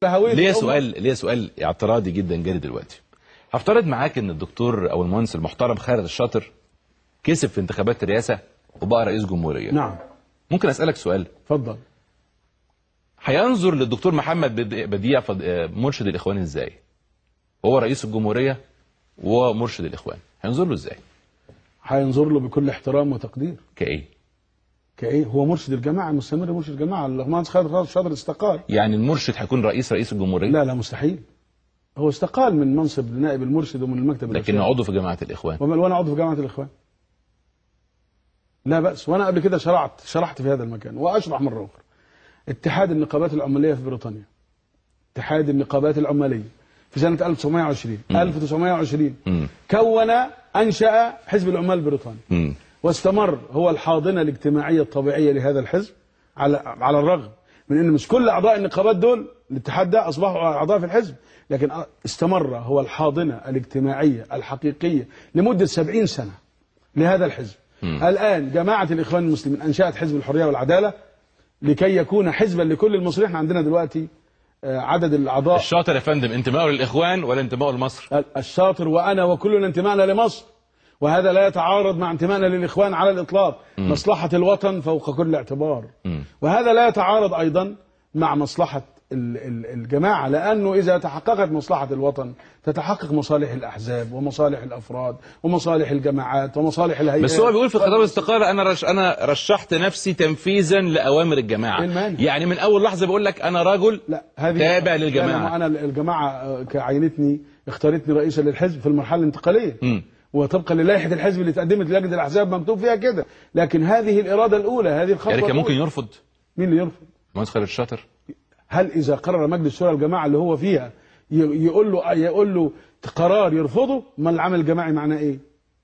بهوية ليه الأمة. سؤال ليه سؤال اعتراضي جدا جاري دلوقتي هفترض معاك ان الدكتور او المهندس المحترم خالد الشاطر كسب في انتخابات الرئاسه وبقى رئيس جمهوريه نعم ممكن اسالك سؤال اتفضل هينظر للدكتور محمد بد- بديع فض- آه، مرشد الاخوان ازاي هو رئيس الجمهوريه وهو مرشد الاخوان هينظر له ازاي هينظر له بكل احترام وتقدير كايه كايه هو مرشد الجماعه مستمر مرشد الجماعه المهندس خالد خالد شاطر استقال يعني المرشد هيكون رئيس رئيس الجمهوريه لا لا مستحيل هو استقال من منصب نائب المرشد ومن المكتب لكن الإرشادي. عضو في جماعه الاخوان وما- وانا عضو في جامعه الاخوان لا باس وانا قبل كده شرعت شرحت في هذا المكان واشرح مره اخرى اتحاد النقابات العماليه في بريطانيا اتحاد النقابات العماليه في سنه 1920 1920 مم. كون انشا حزب العمال البريطاني مم. واستمر هو الحاضنه الاجتماعيه الطبيعيه لهذا الحزب على على الرغم من ان مش كل اعضاء النقابات دول الاتحاد ده اصبحوا اعضاء في الحزب لكن استمر هو الحاضنه الاجتماعيه الحقيقيه لمده 70 سنه لهذا الحزب الان جماعه الاخوان المسلمين انشات حزب الحريه والعداله لكي يكون حزبا لكل المصريين احنا عندنا دلوقتي آه، عدد الاعضاء الشاطر يا فندم انتمائه للاخوان ولا انتمائه لمصر الشاطر وانا وكلنا انتمائنا لمصر وهذا لا يتعارض مع انتمائنا للاخوان على الاطلاق مصلحه الوطن فوق كل اعتبار مم. وهذا لا يتعارض ايضا مع مصلحه ال- ال- الجماعه لانه اذا تحققت مصلحه الوطن تتحقق مصالح الاحزاب ومصالح الافراد ومصالح الجماعات ومصالح الهيئات بس هو بيقول في خطاب الاستقاله انا رش انا رشحت نفسي تنفيذا لاوامر الجماعه إيه المانع؟ يعني من اول لحظه بيقول لك انا رجل لا هذه تابع لا، للجماعه لا، انا الجماعه آه، كعينتني اختارتني رئيسا للحزب في المرحله الانتقاليه مم. وطبقا للائحه الحزب اللي تقدمت لجنه الاحزاب مكتوب فيها كده لكن هذه الاراده الاولى هذه الخطوه يعني كان ممكن الأولى. يرفض مين اللي يرفض مهندس خالد الشاطر هل اذا قرر مجلس شورى الجماعه اللي هو فيها ي- يقول له يقول له قرار يرفضه ما العمل الجماعي معناه ايه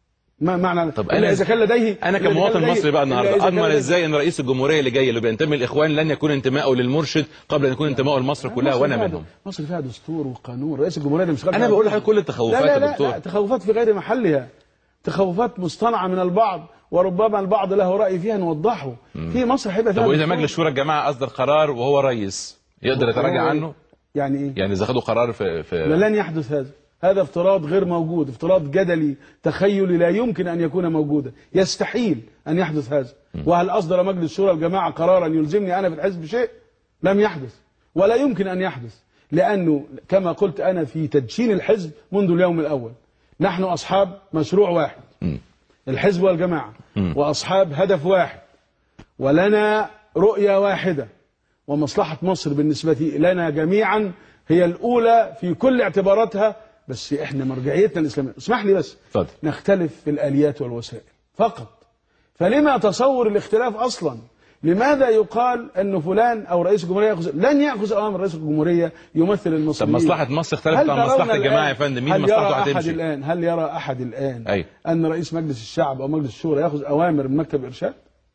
ما معنى طب إلا أنا- اذا كان لديه انا إلا إذا كمواطن كان لديه- مصري بقى إلا إذا النهارده كان اضمن لديه- ازاي ان رئيس الجمهوريه اللي جاي اللي بينتمي للاخوان لن يكون انتمائه للمرشد قبل ان يكون انتمائه لمصر كلها مصر وانا فيها- منهم مصر فيها دستور وقانون رئيس الجمهوريه ده مش غير- انا بقول لحضرتك كل التخوفات لا لا يا لا, دكتور لا تخوفات في غير محلها تخوفات مصطنعه من البعض وربما البعض له راي فيها نوضحه في مصر هيبقى فيها طب واذا دستور. مجلس شورى الجماعه اصدر قرار وهو رئيس يقدر يتراجع هو- عنه يعني ايه يعني اذا خدوا قرار في في لا لن يحدث هذا هذا افتراض غير موجود افتراض جدلي تخيلي لا يمكن أن يكون موجودا يستحيل أن يحدث هذا وهل أصدر مجلس شورى الجماعة قرارا يلزمني أنا في الحزب شيء لم يحدث ولا يمكن أن يحدث لأنه كما قلت أنا في تدشين الحزب منذ اليوم الأول نحن أصحاب مشروع واحد مم. الحزب والجماعة وأصحاب هدف واحد ولنا رؤية واحدة ومصلحة مصر بالنسبة لنا جميعا هي الأولى في كل اعتباراتها بس احنا مرجعيتنا الإسلامية اسمح لي بس اتفضل نختلف في الآليات والوسائل فقط فلما تصور الاختلاف أصلا لماذا يقال أن فلان أو رئيس الجمهورية يأخذ لن يأخذ أوامر رئيس الجمهورية يمثل طب المصريين مصلحه مصر اختلفت هل عن ترون مصلحه الجماعه الآن- يا فندم مين هل مصلحته يرى أحد هتمشي الآن هل يرى أحد الآن أيوة. أن رئيس مجلس الشعب أو مجلس الشورى يأخذ أوامر من مكتب إرشاد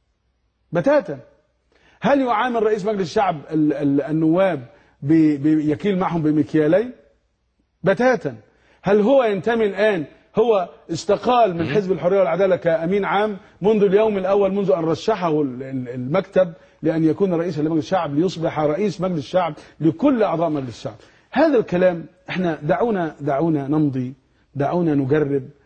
بتاتا هل يعامل رئيس مجلس الشعب ال- ال- النواب بي- بي- يكيل معهم بمكيالين بتاتا هل هو ينتمي الآن هو استقال من حزب الحرية والعدالة كأمين عام منذ اليوم الأول منذ أن رشحه ال- ال- المكتب لأن يكون رئيسا لمجلس الشعب ليصبح رئيس مجلس الشعب لكل أعضاء مجلس الشعب هذا الكلام احنا دعونا دعونا نمضي دعونا نجرب